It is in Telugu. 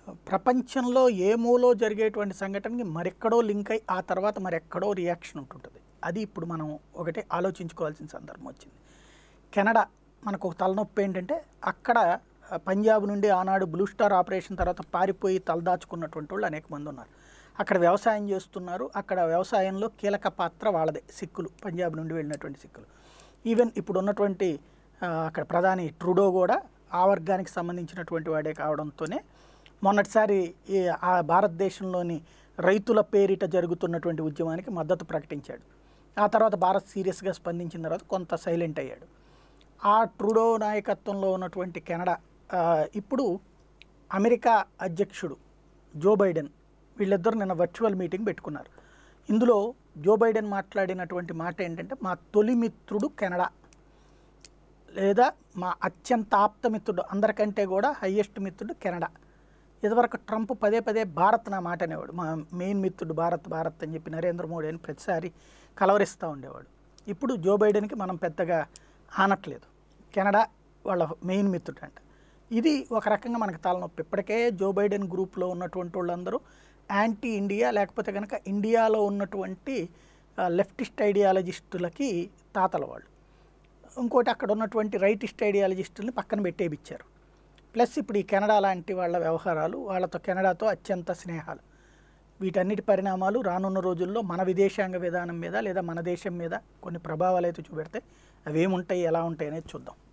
ప్రపంచంలో ఏ మూలో జరిగేటువంటి సంఘటనకి మరెక్కడో లింక్ అయి ఆ తర్వాత మరెక్కడో రియాక్షన్ ఉంటుంటుంది అది ఇప్పుడు మనం ఒకటి ఆలోచించుకోవాల్సిన సందర్భం వచ్చింది కెనడా మనకు ఒక తలనొప్పి ఏంటంటే అక్కడ ఆ, పంజాబ్ నుండి ఆనాడు బ్లూ స్టార్ ఆపరేషన్ తర్వాత పారిపోయి తలదాచుకున్నటువంటి వాళ్ళు అనేక మంది ఉన్నారు అక్కడ వ్యవసాయం చేస్తున్నారు అక్కడ వ్యవసాయంలో కీలక పాత్ర వాళ్ళదే సిక్కులు పంజాబ్ నుండి వెళ్ళినటువంటి సిక్కులు ఈవెన్ ఇప్పుడు ఉన్నటువంటి ఆ, అక్కడ ప్రధాని ట్రూడో కూడా ఆ వర్గానికి సంబంధించినటువంటి వాడే కావడంతోనే మొన్నటిసారి ఈ ఆ భారతదేశంలోని రైతుల పేరిట జరుగుతున్నటువంటి ఉద్యమానికి మద్దతు ప్రకటించాడు ఆ తర్వాత భారత్ సీరియస్గా స్పందించిన తర్వాత కొంత సైలెంట్ అయ్యాడు ఆ ట్రూడో నాయకత్వంలో ఉన్నటువంటి కెనడా ఆ, ఇప్పుడు అమెరికా అధ్యక్షుడు జో బైడెన్ వీళ్ళిద్దరు నిన్న వర్చువల్ మీటింగ్ పెట్టుకున్నారు ఇందులో జో బైడెన్ మాట్లాడినటువంటి మాట ఏంటంటే మా తొలి మిత్రుడు కెనడా లేదా మా అత్యంత ఆప్త మిత్రుడు అందరికంటే కూడా హయ్యెస్ట్ మిత్రుడు కెనడా ఇదివరకు ట్రంప్ పదే పదే భారత్ నా మాట అనేవాడు మా మెయిన్ మిత్రుడు భారత్ భారత్ అని చెప్పి నరేంద్ర మోడీ అని ప్రతిసారి కలవరిస్తూ ఉండేవాడు ఇప్పుడు జో బైడెన్కి మనం పెద్దగా ఆనట్లేదు కెనడా వాళ్ళ మెయిన్ మిత్రుడు అంట ఇది ఒక రకంగా మనకు తలనొప్పి ఇప్పటికే జో బైడెన్ గ్రూప్లో ఉన్నటువంటి వాళ్ళందరూ యాంటీ ఇండియా లేకపోతే కనుక ఇండియాలో ఉన్నటువంటి లెఫ్టిస్ట్ ఐడియాలజిస్టులకి తాతల వాళ్ళు ఇంకోటి అక్కడ ఉన్నటువంటి రైటిస్ట్ ఐడియాలజిస్టుల్ని పక్కన పెట్టేపిచ్చారు ప్లస్ ఇప్పుడు ఈ కెనడా లాంటి వాళ్ళ వ్యవహారాలు వాళ్ళతో కెనడాతో అత్యంత స్నేహాలు వీటన్నిటి పరిణామాలు రానున్న రోజుల్లో మన విదేశాంగ విధానం మీద లేదా మన దేశం మీద కొన్ని ప్రభావాలు అయితే చూపెడితే అవి ఏముంటాయి ఎలా ఉంటాయి అనేది చూద్దాం